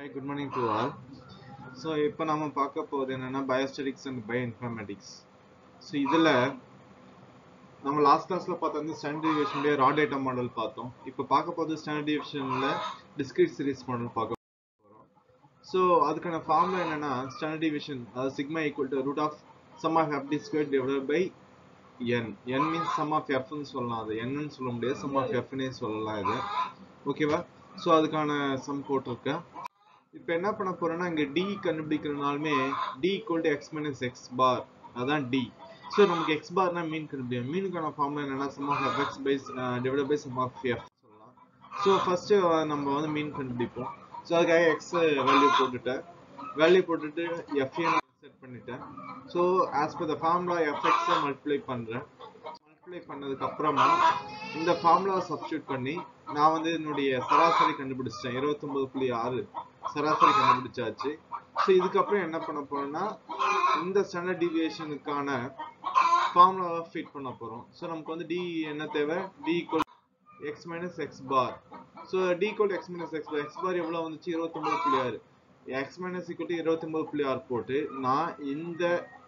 hi good morning to all so இப்போ நாம பார்க்க போகுது என்னன்னா biostatistics and bio informatics so இதில் நம்ம லாஸ்ட் கிளாஸில் பார்த்த வந்து ஸ்டாண்டர்ட் டிவிஷனுடைய ரா டேட்டா மாடல் பார்த்தோம் இப்போ பார்க்க போகிறது ஸ்டாண்டர்ட் டிவிஷனில் டிஸ்கிரீட் சீரிஸ் மாடல் பார்க்க போகிறோம் ஸோ அதுக்கான ஃபார்முலா என்னன்னா ஸ்டாண்டர்ட் டிவிஷன் அதாவது sigma equal to root of sum of F D square divide by N N means sum of எஃப்னு சொல்லலாம் அது என்னன்னு சொல்ல முடியாது சம் ஆஃப் எஃப்னே சொல்லலாம் இது ஓகேவா ஸோ அதுக்கான சம் போட்டிருக்கேன் இப்போ என்ன பண்ண போறேன்னா இங்க டி கண்டுபிடிக்கிறனாலுமே D equal to X minus X bar அதான் டி ஸோ நமக்கு எக்ஸ் பார்னா மீன் கண்டுபிடிக்கும் மீனுக்கான ஃபார்முலா என்னன்னா sum of F X by divide by sum of F சொல்லலாம் ஸோ ஃபர்ஸ்ட் நம்ம வந்து மீன் கண்டுபிடிப்போம் ஸோ அதுக்காக எக்ஸ் வேல்யூ போட்டுட்டேன் வேல்யூ போட்டுட்டு எஃப் நான் செட் பண்ணிட்டேன் so as per the formula எஃப்எக்ஸை மல்டிப்ளை பண்ணுறேன் மல்டிப்ளை பண்ணதுக்கு அப்புறமா இந்த ஃபார்முலாவை சப்ஸ்டியூட் பண்ணி நான் வந்து என்னுடைய சராசரி கண்டுபிடிச்சிட்டேன் இருபத்தொன்பது புள்ளி ஆறு சராசரி கண்டுபிடிச்சாச்சு ஸோ இதுக்கப்புறம் என்ன பண்ண போறோம்னா இந்த ஸ்டாண்டர்ட் டிவியேஷனுக்கான ஃபார்முலாவை ஃபிட் பண்ண போறோம் ஸோ நமக்கு வந்து டி என்ன தேவை D equal X minus X bar so D equal X minus X bar X bar எவ்வளோ வந்துச்சு இருபத்தொன்பது புள்ளி ஆறு எக்ஸ் மைனஸ் ஈக்குவல் டு இருபத்தொன்பது புள்ளி ஆறு போட்டு நான் இந்த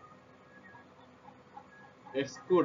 X code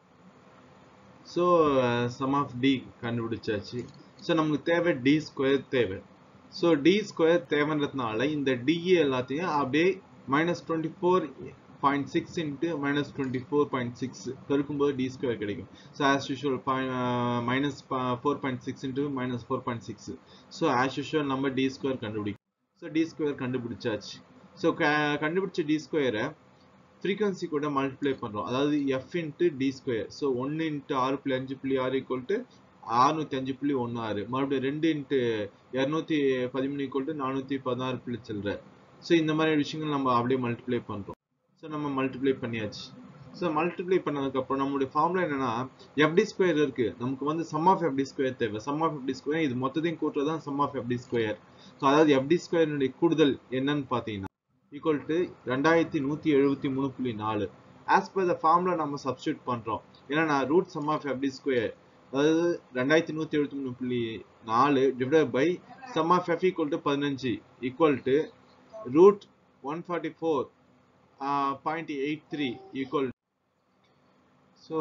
so sum of D கண்டுபிடிச்சாச்சு ஸோ நமக்கு தேவை டி ஸ்கொயர் தேவை ஸோ டி ஸ்கொயர் தேவைன்றதுனால இந்த டிஏ எல்லாத்தையும் அப்படியே minus twenty four point six into minus twenty four point six பெருக்கும்போது டி ஸ்கொயர் கிடைக்கும் so as usual minus four point six into minus four point six so as usual நம்ம D square கண்டுபிடிக்கும் so D square கண்டுபிடிச்சாச்சு so கண்டுபிடிச்ச D ஸ்கொயரை frequency கூட multiply பண்ணுறோம் அதாவது F into D square so ஒன்று இன்ட்டு ஆறு புள்ளி அஞ்சு புள்ளி ஆறு ஈக்குவல் டு அறுநூத்தி அஞ்சு புள்ளி ஒன்று ஆறு மறுபடியும் ரெண்டு இன்ட்டு இரநூத்தி பதிமூணு ஈக்குவல் டு நானூற்றி பதினாறு புள்ளி சில்லற ஸோ இந்த மாதிரி விஷயங்கள் நம்ம அப்படியே மல்டிப்ளை பண்ணுறோம் ஸோ நம்ம மல்டிப்ளை பண்ணியாச்சு ஸோ மல்டிப்ளை பண்ணதுக்கப்புறம் நம்மளுடைய ஃபார்முலா என்னன்னா எஃப்டி ஸ்கொயர் இருக்கு நமக்கு வந்து சம் ஆஃப் எஃப்டி ஸ்கொயர் தேவை சம் ஆஃப் எஃப்டி ஸ்கொயர் இது மொத்தத்தையும் கூட்டுறது தான் sum of F D square so அதாவது எஃப்டி ஸ்கொயருடைய கூடுதல் என்னன்னு பார்த்தீங்கன்னா ஈக்குவல் டு ரெண்டாயிரத்தி நூற்றி எழுபத்தி மூணு புள்ளி நாலு ஆஸ் பர் த ஃபார்முலா நம்ம சப்ஸ்டியூட் பண்ணுறோம் ஏன்னா root sum of F D square அதாவது ரெண்டாயிரத்தி நூற்றி எழுபத்தி மூணு புள்ளி நாலு divide by sum of F equal to பதினஞ்சு equal to root one forty four point eight three equal so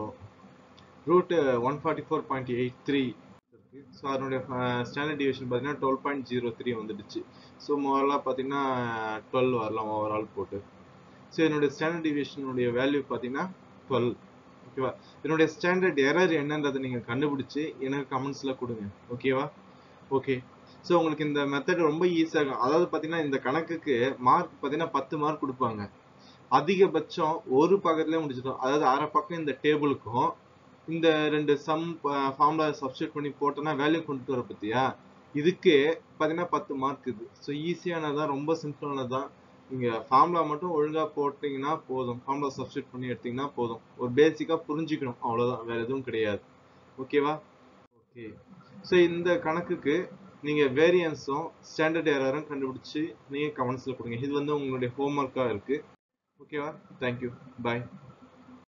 root one forty four point eight three so அதனுடைய standard division பார்த்தீங்கன்னா டுவெல் பாயிண்ட் ஜீரோ த்ரீ வந்துடுச்சு so ஓவராலாக பார்த்தீங்கன்னா twelve வரலாம் overall போட்டு so என்னுடைய standard டிவிஷனுடைய value பார்த்தீங்கன்னா twelve ஓகேவா என்னுடைய ஸ்டாண்டர்ட் எரர் என்னன்றதை நீங்கள் கண்டுபிடிச்சி எனக்கு கமெண்ட்ஸில் கொடுங்க ஓகேவா ஓகே ஸோ உங்களுக்கு இந்த மெத்தட் ரொம்ப ஈஸியாக இருக்கும் அதாவது பார்த்தீங்கன்னா இந்த கணக்குக்கு மார்க் பார்த்தீங்கன்னா பத்து மார்க் கொடுப்பாங்க அதிகபட்சம் ஒரு பக்கத்துலேயே முடிச்சிடும் அதாவது அரை பக்கம் இந்த டேபிளுக்கும் இந்த ரெண்டு சம் ஃபார்முலா சப்ஸ்டியூட் பண்ணி போட்டோன்னா வேல்யூ கொண்டு வர பத்தியா இதுக்கு பார்த்தீங்கன்னா பத்து மார்க் இது ஸோ ஈஸியானதான் ரொம்ப சிம்பிளானதான் நீங்கள் ஃபார்முலா மட்டும் ஒழுங்காக போட்டிங்கன்னா போதும் ஃபார்முலா சப்ஸ்டியூட் பண்ணி எடுத்தீங்கன்னா போதும் ஒரு பேசிக்காக புரிஞ்சுக்கணும் அவ்வளோதான் வேற எதுவும் கிடையாது ஓகேவா ஓகே ஸோ இந்த கணக்குக்கு நீங்கள் வேரியன்ஸும் ஸ்டாண்டர்ட் எரரும் கண்டுபிடிச்சி நீங்கள் கமெண்ட்ஸில் கொடுங்க இது வந்து உங்களுடைய ஹோம்ஒர்க்காக இருக்குது ஓகேவா தேங்க்யூ பாய்